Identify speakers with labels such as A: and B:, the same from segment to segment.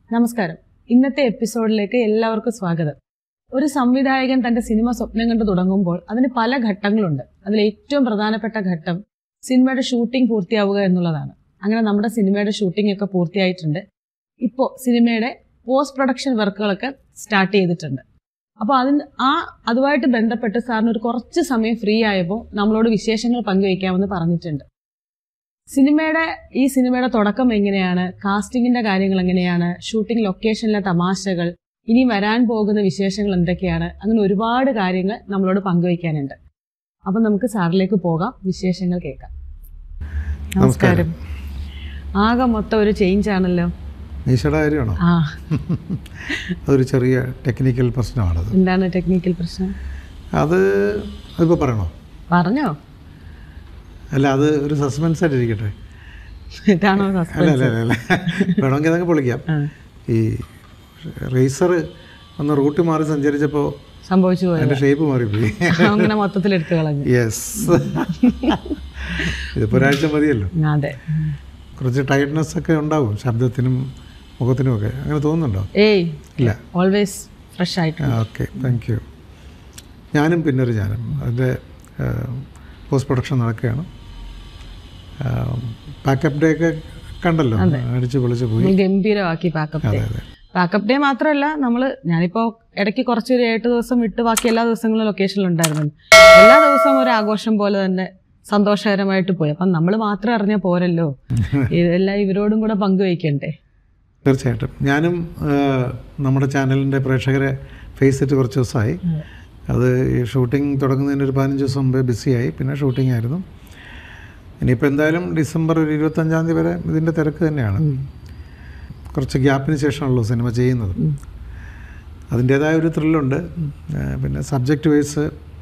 A: നമസ്കാരം ഇന്നത്തെ എപ്പിസോഡിലേക്ക് എല്ലാവർക്കും സ്വാഗതം ഒരു സംവിധായകൻ തന്റെ സിനിമ സ്വപ്നം കണ്ട് തുടങ്ങുമ്പോൾ അതിന് പല ഘട്ടങ്ങളുണ്ട് അതിൽ ഏറ്റവും പ്രധാനപ്പെട്ട ഘട്ടം സിനിമയുടെ ഷൂട്ടിംഗ് പൂർത്തിയാവുക എന്നുള്ളതാണ് അങ്ങനെ നമ്മുടെ സിനിമയുടെ ഷൂട്ടിംഗ് ഒക്കെ പൂർത്തിയായിട്ടുണ്ട് ഇപ്പോൾ സിനിമയുടെ പോസ്റ്റ് പ്രൊഡക്ഷൻ വർക്കുകളൊക്കെ സ്റ്റാർട്ട് ചെയ്തിട്ടുണ്ട് അപ്പോൾ അതിന് ആ അതുമായിട്ട് ബന്ധപ്പെട്ട് സാറിന് ഒരു കുറച്ച് സമയം ഫ്രീ ആയപ്പോൾ നമ്മളോട് വിശേഷങ്ങൾ പങ്കുവയ്ക്കാമെന്ന് പറഞ്ഞിട്ടുണ്ട് സിനിമയുടെ ഈ സിനിമയുടെ തുടക്കം എങ്ങനെയാണ് കാസ്റ്റിംഗിന്റെ കാര്യങ്ങൾ എങ്ങനെയാണ് ഷൂട്ടിംഗ് ലൊക്കേഷനിലെ തമാശകൾ ഇനി വരാൻ പോകുന്ന വിശേഷങ്ങൾ എന്തൊക്കെയാണ് അങ്ങനെ ഒരുപാട് കാര്യങ്ങൾ നമ്മളോട് പങ്കുവയ്ക്കാനുണ്ട് അപ്പം നമുക്ക് സാറിലേക്ക് പോകാം വിശേഷങ്ങൾ കേൾക്കാം നമസ്കാരം ആകെ മൊത്തം ഒരു ചേഞ്ച് ആണല്ലോ
B: മീശയുടെ കാര്യമാണോ
A: ആ
B: അതൊരു ചെറിയ ടെക്നിക്കൽ പ്രശ്നമാണത്
A: എന്താണ് ടെക്നിക്കൽ പ്രശ്നം
B: അത് അതിപ്പോൾ പറയണോ
A: പറഞ്ഞോ
B: അല്ല അത് ഒരു സസ്പെൻസ് ആയിട്ട് ഇരിക്കട്ടെ
A: ഇതാണോ
B: അല്ല
A: suspense?
B: അല്ല അല്ല അല്ല വേണമെങ്കിൽ അതങ്ങ് പൊളിക്കാം
A: ആ,
B: ഈ റേസർ ഒന്ന് റൂട്ട് മാറി സഞ്ചരിച്ചപ്പോൾ
A: സംഭവിച്ചു പോയത്
B: അതിൻ്റെ ഷേപ്പ് മാറിപ്പോയി
A: അങ്ങനെ മൊത്തത്തിൽ എടുത്തു കളഞ്ഞു
B: യെസ് ഇതിപ്പോൾ ഒരാഴ്ച മതിയല്ലോ
A: അതെ
B: കുറച്ച് ടൈറ്റ്നെസ് ഒക്കെ ഉണ്ടാവും ശബ്ദത്തിനും മുഖത്തിനും ഒക്കെ അങ്ങനെ തോന്നുന്നുണ്ടോ
A: ഏയ്
B: ഇല്ല
A: ഓൾവേസ് ഫ്രഷ് ആയിട്ട്
B: ഓക്കെ താങ്ക് യു ഞാനും പിന്നൊരു ഞാനും അതിൻ്റെ പോസ്റ്റ് പ്രൊഡക്ഷൻ നടക്കുകയാണ് പാക്കപ്പ് ഡേ ഒക്കെ കണ്ടല്ലോ അടിച്ച് പൊളിച്ച് പോയി
A: ഗംഭീരമാക്കി പാക്കപ്പ് ഡേ
B: അതെ അതെ
A: പാക്കപ്പ് ഡേ മാത്രമല്ല നമ്മൾ ഞാനിപ്പോൾ ഇടയ്ക്ക് കുറച്ച് ഒരു എട്ട് ദിവസം വിട്ട് ബാക്കി എല്ലാ ദിവസങ്ങളും ലൊക്കേഷനിൽ ഉണ്ടായിരുന്നു എല്ലാ ദിവസവും ഒരു ആഘോഷം പോലെ തന്നെ സന്തോഷകരമായിട്ട് പോയി അപ്പം നമ്മൾ മാത്രം അറിഞ്ഞാൽ പോരല്ലോ ഇതെല്ലാം ഇവരോടും കൂടെ പങ്കുവയ്ക്കണ്ടേ
B: തീർച്ചയായിട്ടും ഞാനും ആ, നമ്മുടെ ചാനലിൻ്റെ പ്രേക്ഷകരെ ഫേസ് ചെയ്തിട്ട് കുറച്ച് ദിവസമായി അത് ഈ ഷൂട്ടിംഗ് തുടങ്ങുന്നതിന് ഒരു പതിനഞ്ച് ദിവസം മുമ്പേ ബിസിയായി പിന്നെ ഷൂട്ടിംഗ് ആയിരുന്നു ഇനിയിപ്പോൾ എന്തായാലും ഡിസംബർ ഒരു ഇരുപത്തഞ്ചാം തീയതി വരെ ഇതിൻ്റെ തിരക്ക് തന്നെയാണ് കുറച്ച് ഗ്യാപ്പിന് ശേഷമാണല്ലോ സിനിമ ചെയ്യുന്നത് അതിൻ്റേതായ ഒരു ത്രില്ലുണ്ട് ആ, പിന്നെ സബ്ജക്റ്റ് വൈസ്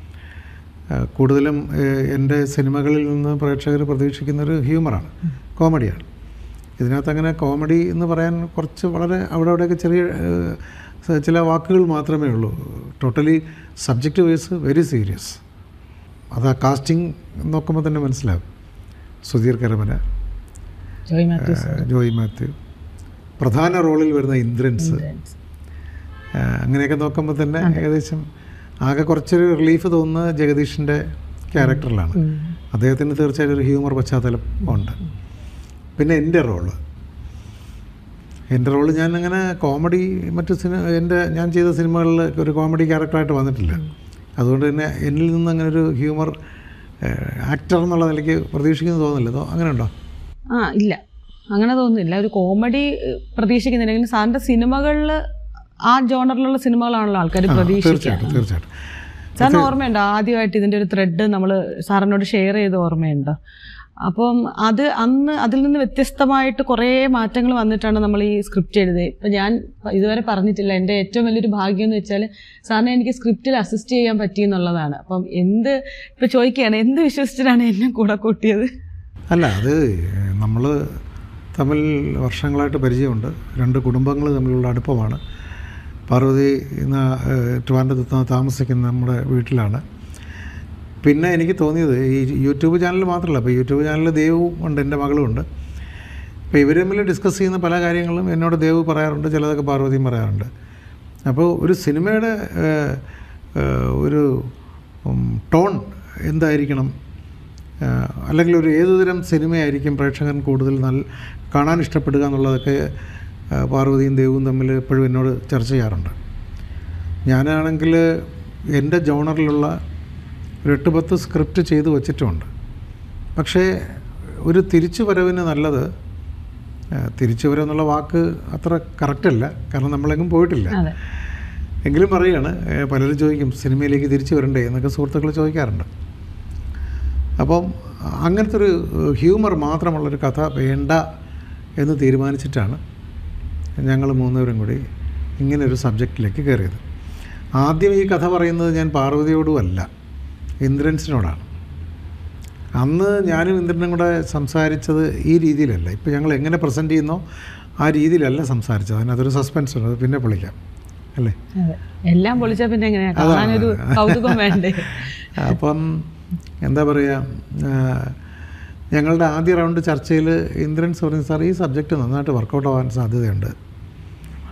B: കൂടുതലും ഏഹ്, എൻ്റെ സിനിമകളിൽ നിന്ന് പ്രേക്ഷകർ പ്രതീക്ഷിക്കുന്ന ഒരു ഹ്യൂമറാണ് കോമഡിയാണ് ഇതിനകത്ത് അങ്ങനെ കോമഡി എന്ന് പറയാൻ കുറച്ച് വളരെ അവിടെ അവിടെയൊക്കെ ചെറിയ ഏഹ്, സ- ചില വാക്കുകൾ മാത്രമേ ഉള്ളൂ totally subject wise very serious അത് ആ കാസ്റ്റിംഗ് നോക്കുമ്പോൾ തന്നെ മനസ്സിലാവും സുധീർ കരമന
A: ജോയ് മാത്യൂസ്
B: ഏഹ്, ജോയി മാത്യു പ്രധാന റോളിൽ വരുന്ന ഇന്ദ്രൻസ് ആ, അങ്ങനെയൊക്കെ നോക്കുമ്പോൾ തന്നെ ഏകദേശം ആകെ കുറച്ചൊരു റിലീഫ് തോന്നുന്ന ജഗദീഷിൻ്റെ ക്യാരക്ടറിലാണ് അദ്ദേഹത്തിന് തീർച്ചയായിട്ടും ഒരു ഹ്യൂമർ പശ്ചാത്തലം ഉണ്ട് പിന്നെ എൻ്റെ റോള് എൻ്റെ റോള് ഞാൻ അങ്ങനെ കോമഡി മറ്റു സിനിമ എൻ്റെ ഞാൻ ചെയ്ത സിനിമകളിൽ ഒരു കോമഡി ക്യാരക്ടറായിട്ട് വന്നിട്ടില്ല അതുകൊണ്ട് തന്നെ എന്നിൽ നിന്ന് അങ്ങനെ ഒരു ഹ്യൂമർ ആക്ടർ എന്നുള്ള നിലയ്ക്ക് പ്രതീക്ഷിക്കുന്നു തോന്നുന്നില്ല അതോ അങ്ങനെ ഉണ്ടോ
A: ആ ഇല്ല അങ്ങനെ തോന്നുന്നില്ല ഒരു കോമഡി പ്രതീക്ഷിക്കുന്നില്ലെങ്കിൽ സാറിന്റെ സിനിമകളിൽ ആ ജോണറിലുള്ള സിനിമകളാണല്ലോ ആൾക്കാർ പ്രതീക്ഷിക്കുക
B: തീർച്ചയായിട്ടും തീർച്ചയായിട്ടും
A: സാറിന് ഓർമ്മയുണ്ടോ ആദ്യമായിട്ട് ഇതിൻ്റെ ഒരു ത്രെഡ് നമ്മൾ സാറിനോട് ഷെയർ ചെയ്ത് ഓർമ്മയുണ്ടോ അപ്പം അത് അന്ന് അതിൽ നിന്ന് വ്യത്യസ്തമായിട്ട് കുറേ മാറ്റങ്ങൾ വന്നിട്ടാണ് നമ്മൾ ഈ സ്ക്രിപ്റ്റ് എഴുതിയത് ഇപ്പം ഞാൻ ഇതുവരെ പറഞ്ഞിട്ടില്ല എൻ്റെ ഏറ്റവും വലിയൊരു ഭാഗ്യം എന്ന് വെച്ചാൽ സാറിനെ എനിക്ക് സ്ക്രിപ്റ്റിൽ അസിസ്റ്റ് ചെയ്യാൻ പറ്റി എന്നുള്ളതാണ് അപ്പം എന്ത് ഇപ്പം ചോദിക്കുകയാണ് എന്ത് വിശ്വസിച്ചിട്ടാണ് എന്നെ കൂടെ കൂട്ടിയത്
B: അല്ല അത് നമ്മൾ തമ്മിൽ വർഷങ്ങളായിട്ട് പരിചയമുണ്ട് രണ്ട് കുടുംബങ്ങൾ തമ്മിലുള്ള അടുപ്പമാണ് പാർവതി ഇന്ന് ഏഹ്, ട്രിവാൻഡ്രത്ത് താമസിക്കുന്ന നമ്മുടെ വീട്ടിലാണ് പിന്നെ എനിക്ക് തോന്നിയത് ഈ യൂട്യൂബ് ചാനൽ മാത്രമല്ല അപ്പോൾ യൂട്യൂബ് ചാനലിൽ ദേവും ഉണ്ട് എൻ്റെ മകളും ഉണ്ട് അപ്പോൾ ഇവർ തമ്മിൽ ഡിസ്കസ് ചെയ്യുന്ന പല കാര്യങ്ങളും എന്നോട് ദേവ് പറയാറുണ്ട് ചിലതൊക്കെ പാർവതിയും പറയാറുണ്ട് അപ്പോൾ ഒരു സിനിമയുടെ ഏഹ്, ഏഹ്, ഒരു ഉം, ടോൺ എന്തായിരിക്കണം ആഹ് അല്ലെങ്കിൽ ഒരു ഏതുതരം സിനിമയായിരിക്കും പ്രേക്ഷകൻ കൂടുതൽ നല്ല കാണാൻ ഇഷ്ടപ്പെടുക എന്നുള്ളതൊക്കെ ആഹ് പാർവതിയും ദേവും തമ്മിൽ എപ്പോഴും എന്നോട് ചർച്ച ചെയ്യാറുണ്ട് ഞാനാണെങ്കിൽ എൻ്റെ ജോണറിലുള്ള ഒരു എട്ട് പത്ത് സ്ക്രിപ്റ്റ് ചെയ്ത് വച്ചിട്ടുമുണ്ട് പക്ഷേ ഒരു തിരിച്ചു വരവിന് നല്ലത് ആഹ് തിരിച്ചു വരവെന്നുള്ള വാക്ക് അത്ര കറക്റ്റല്ല കാരണം നമ്മളെങ്ങും പോയിട്ടില്ല
A: അതെ
B: എങ്കിലും പറയുകയാണ് ഏഹ് പലരും ചോദിക്കും സിനിമയിലേക്ക് തിരിച്ചു വരണ്ടേ എന്നൊക്കെ സുഹൃത്തുക്കൾ ചോദിക്കാറുണ്ട് അപ്പം അങ്ങനത്തെ ഒരു ഹ്യൂമർ മാത്രമുള്ളൊരു കഥ വേണ്ട എന്ന് തീരുമാനിച്ചിട്ടാണ് ഞങ്ങൾ മൂന്നുപേരും കൂടി ഇങ്ങനൊരു സബ്ജക്റ്റിലേക്ക് കയറിയത് ആദ്യം ഈ കഥ പറയുന്നത് ഞാൻ പാർവതിയോടുമല്ല ഇന്ദ്രൻസിനോടാണ് അന്ന് ഞാനും ഇന്ദ്രനും കൂടെ സംസാരിച്ചത് ഈ രീതിയിലല്ല ഇപ്പോൾ ഞങ്ങൾ എങ്ങനെ പ്രസൻറ്റ് ചെയ്യുന്നോ ആ രീതിയിലല്ല സംസാരിച്ചത് അതിനകത്തൊരു സസ്പെൻസ് ഉണ്ട് അത് പിന്നെ പൊളിക്കാം അല്ലേ
A: അതെ എല്ലാം പൊളിച്ചാൽ പിന്നെ എങ്ങനെയാ കാണാനൊരു കൗതുകം വേണ്ടേ
B: അപ്പം എന്താ പറയുക ഞങ്ങളുടെ ആദ്യ റൗണ്ട് ചർച്ചയിൽ ഇന്ദ്രൻസ് പറഞ്ഞു സാർ ഈ സബ്ജക്റ്റ് നന്നായിട്ട് വർക്കൗട്ട് ആവാൻ സാധ്യതയുണ്ട്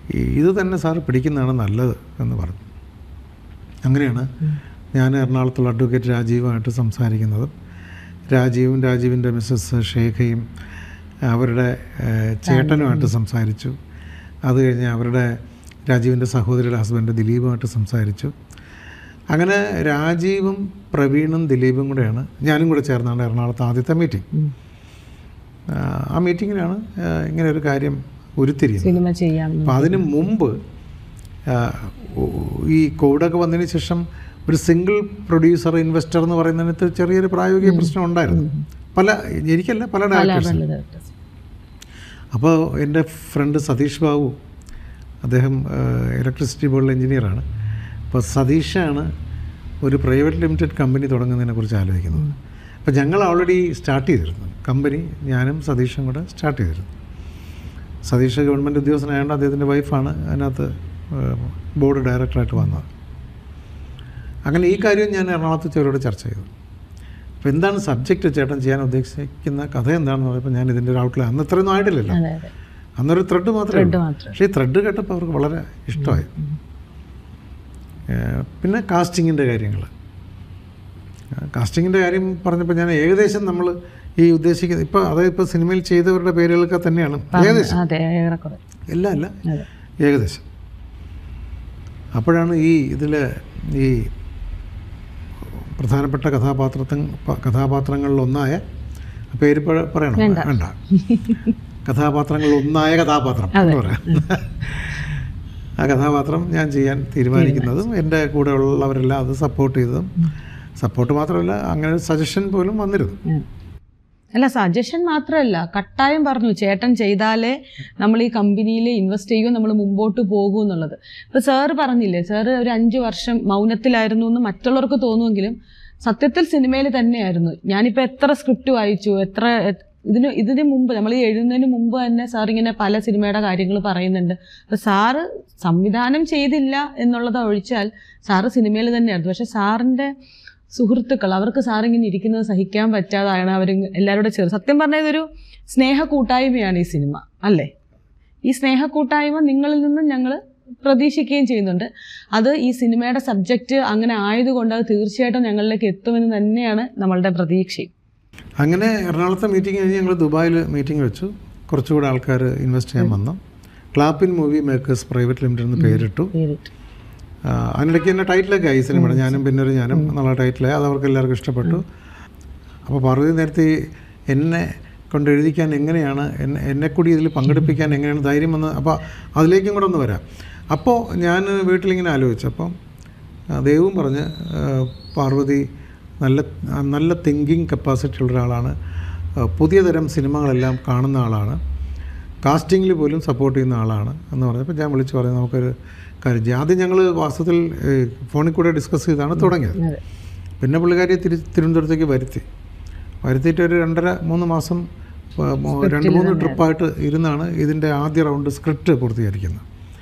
B: ഈ- ഇത് തന്നെ സാറ് പിടിക്കുന്നതാണ് നല്ലത് എന്ന് പറഞ്ഞു അങ്ങനെയാണ് ഞാൻ എറണാകുളത്തുള്ള അഡ്വക്കേറ്റ് രാജീവുമായിട്ട് സംസാരിക്കുന്നതും രാജീവും രാജീവിൻ്റെ മിസ്സസ് ഷേഖയും അവരുടെ ഏഹ്, ചേട്ടനുമായിട്ട് സംസാരിച്ചു അത് കഴിഞ്ഞ് അവരുടെ രാജീവിൻ്റെ സഹോദരിയുടെ ഹസ്ബൻഡ് ദിലീപുമായിട്ട് സംസാരിച്ചു അങ്ങനെ രാജീവും പ്രവീണും ദിലീപും കൂടെയാണ് ഞാനും കൂടെ ചേർന്നാണ് എറണാകുളത്ത് ആദ്യത്തെ മീറ്റിംഗ്
A: ഉം.
B: ആ മീറ്റിങ്ങിലാണ് ഇങ്ങനെ ഒരു കാര്യം ഉരുത്തിരിയുന്നത്
A: സിനിമ ചെയ്യാം
B: അപ്പം അതിന് മുമ്പ് ആ, ഓ- ഈ കോവിഡൊക്കെ വന്നതിന് ശേഷം ഒരു സിംഗിൾ പ്രൊഡ്യൂസർ ഇൻവെസ്റ്റർ എന്ന് പറയുന്നതിനകത്ത് ചെറിയൊരു പ്രായോഗിക പ്രശ്നം ഉണ്ടായിരുന്നു പല എനിക്കല്ല പല ഡയറക്ടേഴ്സ്
A: നല്ല directors.
B: അപ്പോൾ എൻ്റെ ഫ്രണ്ട് സതീഷ് ബാബു അദ്ദേഹം ഇലക്ട്രിസിറ്റി ബോർഡിൽ എഞ്ചിനീയറാണ് അപ്പോൾ സതീഷാണ് ഒരു പ്രൈവറ്റ് ലിമിറ്റഡ് കമ്പനി തുടങ്ങുന്നതിനെക്കുറിച്ച് ആലോചിക്കുന്നത് അപ്പോൾ ഞങ്ങൾ ഓൾറെഡി സ്റ്റാർട്ട് ചെയ്തിരുന്നു കമ്പനി ഞാനും സതീഷും കൂടെ സ്റ്റാർട്ട് ചെയ്തിരുന്നു സതീഷ് ഗവൺമെൻറ് ഉദ്യോഗസ്ഥനായതുകൊണ്ട് അദ്ദേഹത്തിൻ്റെ വൈഫാണ് അതിനകത്ത് ബോർഡ് ഡയറക്ടറായിട്ട് വന്നത് അങ്ങനെ ഈ കാര്യം ഞാൻ എറണാകുളത്ത് ചേരോട് ചർച്ച ചെയ്തു അപ്പോൾ എന്താണ് സബ്ജക്റ്റ് ചേട്ടൻ ചെയ്യാൻ ഉദ്ദേശിക്കുന്ന കഥ എന്താണെന്ന് പറയുമ്പോൾ ഞാൻ ഇതിൻ്റെ ഒരു ഔട്ട്ലൈൻ അന്ന് ഇത്രയൊന്നും ആയിട്ടില്ലല്ലോ
A: അതെ അതെ
B: അന്നൊരു ത്രെഡ് മാത്രമേ
A: ത്രെഡ്
B: ഉള്ളൂ.
A: മാത്രം
B: പക്ഷേ ഈ ത്രെഡ് കേട്ടപ്പോൾ അവർക്ക് വളരെ ഇഷ്ടമായി ഏഹ് പിന്നെ കാസ്റ്റിങ്ങിൻ്റെ കാര്യങ്ങൾ കാസ്റ്റിങ്ങിൻ്റെ കാര്യം പറഞ്ഞപ്പോൾ ഞാൻ ഏകദേശം നമ്മൾ ഈ ഉദ്ദേശിക്കുന്ന ഇപ്പോൾ അതായത് ഇപ്പോൾ സിനിമയിൽ ചെയ്തവരുടെ പേരുകളൊക്കെ തന്നെയാണ് ഏകദേശം
A: അതെ ഏറെക്കുറെ
B: എല്ലാം അല്ല
A: അതെ
B: ഏകദേശം അപ്പോഴാണ് ഈ ഇതിൽ ഈ പ്രധാനപ്പെട്ട കഥാപാത്രത്തിൽ കഥാപാത്രങ്ങളിലൊന്നായ പേര് പ- പറയണം വേണ്ട കഥാപാത്രങ്ങളിൽ ഒന്നായ കഥാപാത്രം എന്ന് പറയാം ആ കഥാപാത്രം ഞാൻ ചെയ്യാൻ തീരുമാനിക്കുന്നതും എൻ്റെ കൂടെ ഉള്ളവരെല്ലാം അത് സപ്പോർട്ട് ചെയ്തതും സപ്പോർട്ട് മാത്രമല്ല അങ്ങനെ ഒരു സജഷൻ പോലും വന്നിരുന്നു
A: ഉം. അല്ല സജഷൻ മാത്രമല്ല കട്ടായം പറഞ്ഞു ചേട്ടൻ ചെയ്താലേ നമ്മൾ ഈ കമ്പനിയിൽ ഇൻവെസ്റ്റ് ചെയ്യുമോ നമ്മൾ മുമ്പോട്ട് പോകൂ എന്നുള്ളത് ഇപ്പൊ സാറ് പറഞ്ഞില്ലേ സാറ് ഒരു അഞ്ച് വർഷം മൗനത്തിലായിരുന്നു എന്ന് മറ്റുള്ളവർക്ക് തോന്നുമെങ്കിലും സത്യത്തിൽ സിനിമയിൽ തന്നെയായിരുന്നു ഞാനിപ്പോൾ എത്ര സ്ക്രിപ്റ്റ് വായിച്ചു എത്ര എ- ഇതിന് ഇതിന് മുമ്പ് നമ്മൾ ഈ എഴുതുന്നതിന് മുമ്പ് തന്നെ സാർ ഇങ്ങനെ പല സിനിമയുടെ കാര്യങ്ങൾ പറയുന്നുണ്ട് അപ്പൊ സാറ് സംവിധാനം ചെയ്തില്ല എന്നുള്ളത് ഒഴിച്ചാൽ സാറ് സിനിമയിൽ തന്നെയായിരുന്നു പക്ഷെ സാറിന്റെ സുഹൃത്തുക്കൾ അവർക്ക് സാറിങ്ങനെ ഇരിക്കുന്നത് സഹിക്കാൻ പറ്റാതാണ് അവർ എല്ലാവരുടെ ചേർ സത്യം പറഞ്ഞാൽ ഇതൊരു സ്നേഹ കൂട്ടായ്മയാണ് ഈ സിനിമ അല്ലേ ഈ സ്നേഹ കൂട്ടായ്മ നിങ്ങളിൽ നിന്നും ഞങ്ങൾ പ്രതീക്ഷിക്കുകയും ചെയ്യുന്നുണ്ട് അത് ഈ സിനിമയുടെ സബ്ജക്റ്റ് അങ്ങനെ ആയതുകൊണ്ട് അത് തീർച്ചയായിട്ടും ഞങ്ങളിലേക്ക് എത്തുമെന്ന് തന്നെയാണ് നമ്മളുടെ പ്രതീക്ഷയും
B: അങ്ങനെ എറണാകുളത്തെ മീറ്റിംഗ് കഴിഞ്ഞ് ഞങ്ങൾ ദുബായിൽ മീറ്റിംഗ് വെച്ചു കുറച്ചുകൂടെ ആൾക്കാർ ഇൻവെസ്റ്റ് ചെയ്യാൻ വന്നു Clappin movie makers private limited എന്ന് പേരിട്ടു
A: പേരിട്ട്
B: ആ, അതിനിടയ്ക്ക് തന്നെ ടൈറ്റിലൊക്കെ ആയി സിനിമയുടെ ഞാനും പിന്നൊരു ഞാനും എന്നുള്ള ടൈറ്റിലായി അത് അവർക്ക് എല്ലാവർക്കും ഇഷ്ടപ്പെട്ടു അപ്പോൾ പാർവതി നേരത്തെ ഈ എന്നെ കൊണ്ട് എഴുതിക്കാൻ എങ്ങനെയാണ് എന്നെ എന്നെ കൂടി ഇതിൽ പങ്കെടുപ്പിക്കാൻ എങ്ങനെയാണ് ധൈര്യം വന്ന് അപ്പോൾ അതിലേക്കും കൂടെ ഒന്ന് വരാം അപ്പോൾ ഞാൻ വീട്ടിലിങ്ങനെ ആലോചിച്ചു അപ്പം ആ, ദൈവവും പറഞ്ഞ് ആ, പാർവതി നല്ല ആ, നല്ല തിങ്കിങ് കപ്പാസിറ്റി ഉള്ള ഒരാളാണ് ആ, പുതിയ തരം സിനിമകളെല്ലാം കാണുന്ന ആളാണ് കാസ്റ്റിങ്ങിൽ പോലും സപ്പോർട്ട് ചെയ്യുന്ന ആളാണ് എന്ന് പറഞ്ഞപ്പോൾ ഞാൻ വിളിച്ച് പറഞ്ഞു നമുക്കൊരു കാര്യം ചെയ്യാം ആദ്യം ഞങ്ങൾ വാസ്തവത്തിൽ ഏഹ്, ഫോണിൽ കൂടെ ഡിസ്കസ് ചെയ്താണ് തുടങ്ങിയത്
A: അതെ
B: പിന്നെ പുള്ളിക്കാരി തിരു തിരുവനന്തപുരത്തേക്ക് വരുത്തി വരുത്തിയിട്ട് ഒരു രണ്ടര മൂന്ന് മാസം ആ, മോ- രണ്ട് മൂന്ന് ട്രിപ്പായിട്ട് ഇരുന്നാണ് ഇതിൻ്റെ ആദ്യ റൗണ്ട് സ്ക്രിപ്റ്റ് പൂർത്തീകരിക്കുന്നത്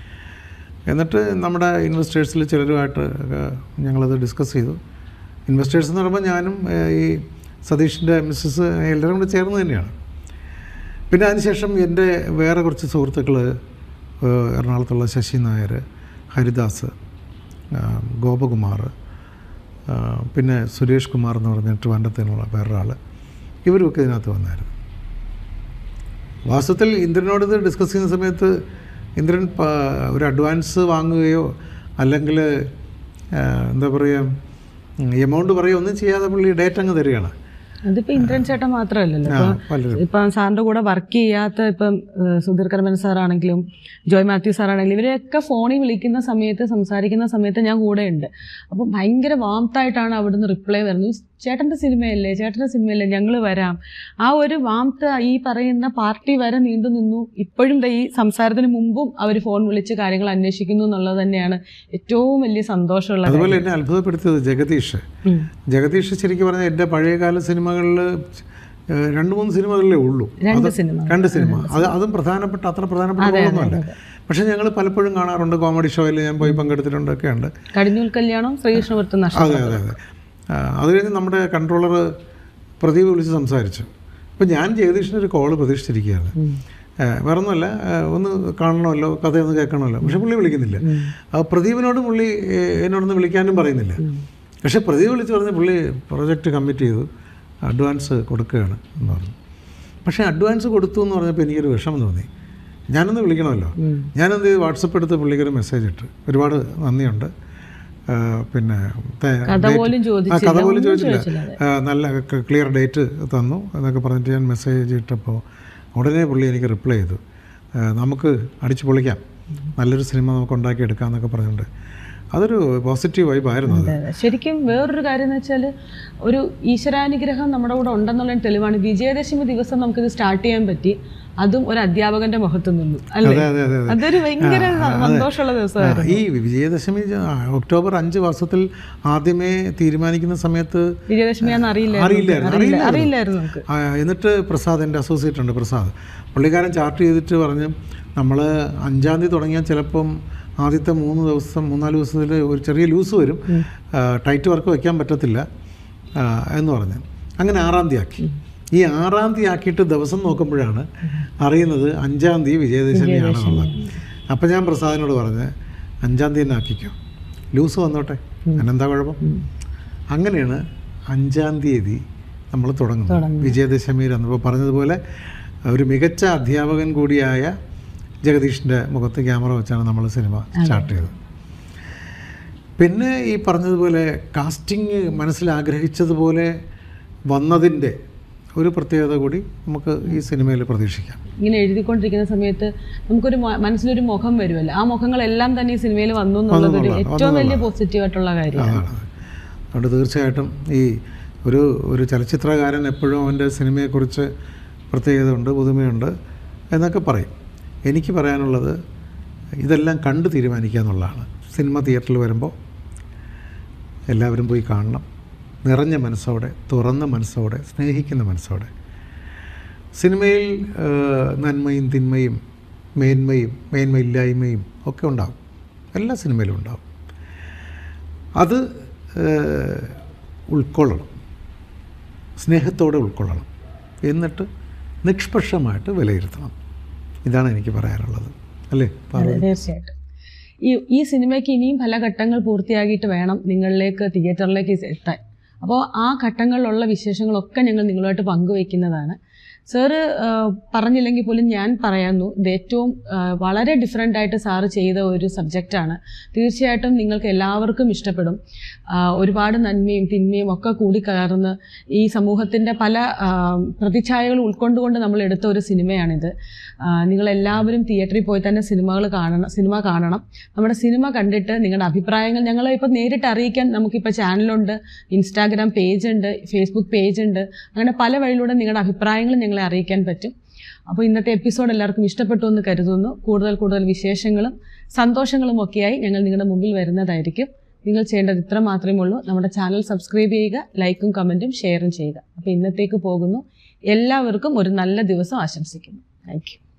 B: എന്നിട്ട് നമ്മുടെ ഇൻവെസ്റ്റേഴ്സിൽ ചിലരുമായിട്ട് ഒക്കെ ഞങ്ങളത് ഡിസ്കസ് ചെയ്തു ഇൻവെസ്റ്റേഴ്സ് എന്ന് പറയുമ്പോൾ ഞാനും ഏഹ്, ഈ സതീഷിൻ്റെ മിസ്സസ് എല്ലാവരും കൂടെ ചേർന്ന് തന്നെയാണ് പിന്നെ അതിനുശേഷം എൻ്റെ വേറെ കുറച്ച് സുഹൃത്തുക്കൾ എറണാകുളത്തുള്ള ശശി നായർ ഹരിദാസ് ആ, ഗോപകുമാർ ആ, പിന്നെ സുരേഷ് കുമാർ എന്ന് പറഞ്ഞ ട്രിവാൻഡത്തിനുള്ള വേറൊരാൾ ഇവരുമൊക്കെ ഇതിനകത്ത് വന്നായിരുന്നു വാസ്തവത്തിൽ ഇന്ദ്രനോട് ഇത് ഡിസ്കസ് ചെയ്യുന്ന സമയത്ത് ഇന്ദ്രൻ പ- ഒരു അഡ്വാൻസ് വാങ്ങുകയോ അല്ലെങ്കിൽ എന്താ പറയുക എമൗണ്ട് പറയുകയോ ഒന്നും ചെയ്യാതെ പുള്ളി ഡേറ്റ് അങ്ങ് തരികയാണ്
A: അതിപ്പോ ഇന്ദ്രൻ ചേട്ടൻ മാത്രമല്ലല്ലോ
B: ആ
A: ഇപ്പൊ
B: പലരും
A: ഇപ്പം സാറിന്റെ കൂടെ വർക്ക് ചെയ്യാത്ത ഇപ്പം ഏഹ്, സുധീർ കർമ്മൻ സാറാണെങ്കിലും ജോയ് മാത്യു സാറാണെങ്കിലും ഇവരെയൊക്കെ ഫോണിൽ വിളിക്കുന്ന സമയത്ത് സംസാരിക്കുന്ന സമയത്ത് ഞാൻ കൂടെ ഉണ്ട് അപ്പം ഭയങ്കര വാംത്തായിട്ടാണ് അവിടുന്ന് റിപ്ലൈ വരുന്നത് ചേട്ടൻ്റെ സിനിമയല്ലേ ചേട്ടൻ്റെ സിനിമയല്ലേ ഞങ്ങൾ വരാം ആ ഒരു വാംത്ത് ഈ പറയുന്ന പാർട്ടി വരെ നീണ്ടു നിന്നു ഇപ്പോഴും ദേ ഈ സംസാരത്തിന് മുമ്പും അവർ ഫോൺ വിളിച്ച് കാര്യങ്ങൾ അന്വേഷിക്കുന്നു എന്നുള്ളത് തന്നെയാണ് ഏറ്റവും വലിയ സന്തോഷമുള്ള കാര്യം.
B: അതുപോലെ എന്നെ അത്ഭുതപ്പെടുത്തിയത് ജഗദീഷ്
A: ഉം.
B: ജഗദീഷ് ശരിക്കും പറഞ്ഞാൽ എൻ്റെ പഴയകാല സിനിമകളിൽ ഏഹ്, രണ്ട് മൂന്ന് സിനിമകളിലേ ഉള്ളൂ
A: രണ്ട് സിനിമ
B: രണ്ട് സിനിമ അത് അതും പ്രധാനപ്പെട്ട അത്ര പ്രധാനപ്പെട്ട റോളൊന്നുമല്ല പക്ഷേ ഞങ്ങൾ പലപ്പോഴും കാണാറുണ്ട് കോമഡി ഷോയിൽ ഞാൻ പോയി പങ്കെടുത്തിട്ടുണ്ട് ഒക്കെ ഉണ്ട്
A: കടിഞ്ഞൂൽ കല്യാണം ശ്രീകൃഷ്ണപുരത്ത് നഷ്ടം
B: അതെ അതെ അതെ ആ, അത് കഴിഞ്ഞ് നമ്മുടെ കൺട്രോളർ പ്രദീപ് വിളിച്ച് സംസാരിച്ചു അപ്പോൾ ഞാൻ ജഗദീഷിന് ഒരു കോള് പ്രതീക്ഷിച്ചിരിക്കുകയാണ് വേറെ ഒന്നുമല്ല ഏഹ്, ഒന്ന് കാണണമല്ലോ കഥയൊന്ന് കേൾക്കണമല്ലോ പക്ഷെ പുള്ളി വിളിക്കുന്നില്ല ആ പ്രദീപിനോട് പുള്ളി ഏഹ്, എന്നോടൊന്ന് വിളിക്കാനും പറയുന്നില്ല പക്ഷെ പ്രദീപ് വിളിച്ച് പറഞ്ഞ് പുള്ളി പ്രൊജക്റ്റ് കമ്മിറ്റ് ചെയ്തു അഡ്വാൻസ് കൊടുക്കുകയാണ് എന്ന് പറഞ്ഞു പക്ഷേ അഡ്വാൻസ് കൊടുത്തു എന്ന് പറഞ്ഞപ്പോൾ എനിക്കൊരു വിഷമം തോന്നി ഞാനൊന്ന് വിളിക്കണമല്ലോ ഞാനെന്ത് ചെയ്തു വാട്സപ്പ് എടുത്ത് പുള്ളിക്കൊരു മെസ്സേജ് ഇട്ട് ഒരുപാട് നന്ദിയുണ്ട് ആ, പിന്നെ തെ-
A: കഥ
B: date-
A: പോലും
B: ആ
A: ചോദിച്ചില്ല
B: കഥ പോലും
A: ഒന്നും
B: ചോദിച്ചില്ല
A: ചോദിച്ചില്ല, അതെ.
B: ആ, നല്ല ക്ലിയർ ഡേറ്റ് തന്നു എന്നൊക്കെ പറഞ്ഞിട്ട് ഞാൻ മെസ്സേജ് ഇട്ടപ്പോൾ ഉടനെ പുള്ളി എനിക്ക് റിപ്ലൈ ചെയ്തു ആ, നമുക്ക് അടിച്ചു പൊളിക്കാം നല്ലൊരു സിനിമ നമുക്ക് ഉണ്ടാക്കിയെടുക്കാം എന്നൊക്കെ പറഞ്ഞിട്ടുണ്ട് അതൊരു പോസിറ്റീവ് വൈബായിരുന്നു അത്
A: അതെ, അതെ. ശരിക്കും വേറൊരു കാര്യം എന്ന് വെച്ചാൽ ഒരു ഈശ്വരാനുഗ്രഹം നമ്മുടെ കൂടെ ഉണ്ടെന്നുള്ള തെളിവാണ് വിജയദശമി ദിവസം നമുക്കിത് സ്റ്റാർട്ട് ചെയ്യാൻ പറ്റി അതും ഒരു അധ്യാപകന്റെ മുഖത്ത് നിന്നു അല്ലേ
B: അതെ അതെ അതെ അതെ
A: അതൊരു ഭയങ്കര സന്തോഷമുള്ള ദിവസമായിരുന്നു
B: ആ, ഈ വിജയദശമി ജ- ആ, ഒക്ടോബർ അഞ്ച് മാസത്തിൽ ആദ്യമേ തീരുമാനിക്കുന്ന സമയത്ത്
A: വിജയദശമിയാന്ന് അറിയില്ല
B: അറിയില്ലായിരുന്നു,
A: അറിയില്ല
B: അറിയില്ലായിരുന്നു.
A: അറിയില്ലായിരുന്നു നമുക്ക്
B: ആ, എന്നിട്ട് പ്രസാദ് എൻ്റെ അസോസിയേറ്റ് ഉണ്ട് പ്രസാദ് പുള്ളിക്കാരൻ ചാർട്ട് ചെയ്തിട്ട് പറഞ്ഞ് നമ്മൾ അഞ്ചാം തീയതി തുടങ്ങിയാൽ ചിലപ്പം ആദ്യത്തെ മൂന്ന് ദിവസം മൂന്നാല് ദിവസത്തിൽ ഒരു ചെറിയ ലൂസ് വരും ആ, ടൈറ്റ് വർക്ക് വയ്ക്കാൻ പറ്റത്തില്ല ആ, എന്ന് പറഞ്ഞ് അങ്ങനെ ആറാം തീയതി ആക്കി ഈ ആറാം തീയതി ആക്കിയിട്ട് ദിവസം നോക്കുമ്പോഴാണ് അറിയുന്നത് അഞ്ചാം തീയതി വിജയദശമിയാണെന്നുള്ളത് അപ്പം ഞാൻ പ്രസാദിനോട് പറഞ്ഞ് അഞ്ചാം തീയതി തന്നെ ആക്കിക്കോ ലൂസ് വന്നോട്ടെ അതിനെന്താ കുഴപ്പം അങ്ങനെയാണ് അഞ്ചാം തീയതി നമ്മൾ തുടങ്ങുന്നത് വിജയദശമിയിൽ അന്ന് ഇപ്പോൾ പറഞ്ഞതുപോലെ ഒരു മികച്ച അധ്യാപകൻ കൂടിയായ ജഗദീഷിൻ്റെ മുഖത്ത് ക്യാമറ വെച്ചാണ് നമ്മൾ സിനിമ സ്റ്റാർട്ട് ചെയ്തത് പിന്നെ ഈ പറഞ്ഞതുപോലെ കാസ്റ്റിംഗ് മനസ്സിൽ ആഗ്രഹിച്ചതുപോലെ വന്നതിൻ്റെ ഒരു പ്രത്യേകത കൂടി നമുക്ക് ഈ സിനിമയിൽ പ്രതീക്ഷിക്കാം
A: ഇങ്ങനെ എഴുതിക്കൊണ്ടിരിക്കുന്ന സമയത്ത് നമുക്കൊരു മ- മനസ്സിലൊരു മുഖം വരുമല്ലോ ആ മുഖങ്ങളെല്ലാം തന്നെ ഈ സിനിമയിൽ വന്നു എന്നുള്ളത് ഒരു ഏറ്റവും വലിയ പോസിറ്റീവ് ആയിട്ടുള്ള കാര്യമാണ്
B: അതാണ് അതുകൊണ്ട് തീർച്ചയായിട്ടും ഈ ഒരു ഒരു ചലച്ചിത്രകാരൻ എപ്പോഴും അവൻ്റെ സിനിമയെക്കുറിച്ച് പ്രത്യേകത ഉണ്ട് പുതുമയുണ്ട് എന്നൊക്കെ പറയും എനിക്ക് പറയാനുള്ളത് ഇതെല്ലാം കണ്ട് തീരുമാനിക്കുക എന്നുള്ളതാണ് സിനിമ തിയേറ്ററിൽ വരുമ്പോൾ എല്ലാവരും പോയി കാണണം നിറഞ്ഞ മനസ്സോടെ തുറന്ന മനസ്സോടെ സ്നേഹിക്കുന്ന മനസ്സോടെ സിനിമയിൽ ആ, നന്മയും തിന്മയും മേന്മയും മേന്മയില്ലായ്മയും ഒക്കെ ഉണ്ടാവും എല്ലാ സിനിമയിലും ഉണ്ടാവും അത് ഏഹ്, ഉൾക്കൊള്ളണം സ്നേഹത്തോടെ ഉൾക്കൊള്ളണം എന്നിട്ട് നിഷ്പക്ഷമായിട്ട് വിലയിരുത്തണം ഇതാണ് എനിക്ക് പറയാനുള്ളത് അല്ലേ
A: അതെ തീർച്ചയായിട്ടും ഈ ഈ സിനിമയ്ക്ക് ഇനിയും പല ഘട്ടങ്ങൾ പൂർത്തിയാക്കിയിട്ട് വേണം നിങ്ങളിലേക്ക് തിയേറ്ററിലേക്ക് എത്താൻ അപ്പോൾ ആ ഘട്ടങ്ങളിലുള്ള വിശേഷങ്ങളൊക്കെ ഞങ്ങൾ നിങ്ങളുമായിട്ട് പങ്കുവയ്ക്കുന്നതാണ് സാറ് പറഞ്ഞില്ലെങ്കിൽ പോലും ഞാൻ പറയാന്നു ഇത് ഏറ്റവും ആ, വളരെ ഡിഫറെൻ്റ് ആയിട്ട് സാറ് ചെയ്ത ഒരു സബ്ജക്റ്റാണ് തീർച്ചയായിട്ടും നിങ്ങൾക്ക് എല്ലാവർക്കും ഇഷ്ടപ്പെടും ആ, ഒരുപാട് നന്മയും തിന്മയും ഒക്കെ കൂടിക്കലർന്ന് ഈ സമൂഹത്തിൻ്റെ പല ആ, പ്രതിച്ഛായകൾ ഉൾക്കൊണ്ടുകൊണ്ട് നമ്മൾ എടുത്ത ഒരു സിനിമയാണിത് ആ, നിങ്ങളെല്ലാവരും തിയേറ്ററിൽ പോയി തന്നെ സിനിമകൾ കാണണം സിനിമ കാണണം നമ്മുടെ സിനിമ കണ്ടിട്ട് നിങ്ങളുടെ അഭിപ്രായങ്ങൾ ഞങ്ങളെ ഇപ്പോൾ നേരിട്ട് അറിയിക്കാൻ നമുക്കിപ്പോൾ ചാനലുണ്ട് ഇൻസ്റ്റാഗ്രാം പേജ് ഉണ്ട് ഫേസ്ബുക്ക് പേജ് ഉണ്ട് അങ്ങനെ പല വഴിയിലൂടെ നിങ്ങളുടെ അഭിപ്രായങ്ങൾ ഞങ്ങളെ അറിയിക്കാൻ പറ്റും അപ്പോൾ ഇന്നത്തെ എപ്പിസോഡ് എല്ലാവർക്കും ഇഷ്ടപ്പെട്ടു എന്ന് കരുതുന്നു കൂടുതൽ കൂടുതൽ വിശേഷങ്ങളും സന്തോഷങ്ങളും ഒക്കെയായി ഞങ്ങൾ നിങ്ങളുടെ മുമ്പിൽ വരുന്നതായിരിക്കും നിങ്ങൾ ചെയ്യേണ്ടത് ഇത്ര മാത്രമേ ഉള്ളൂ നമ്മുടെ ചാനൽ സബ്സ്ക്രൈബ് ചെയ്യുക ലൈക്കും കമൻറ്റും ഷെയറും ചെയ്യുക അപ്പോൾ ഇന്നത്തേക്ക് പോകുന്നു എല്ലാവർക്കും ഒരു നല്ല ദിവസം ആശംസിക്കുന്നു താങ്ക് യു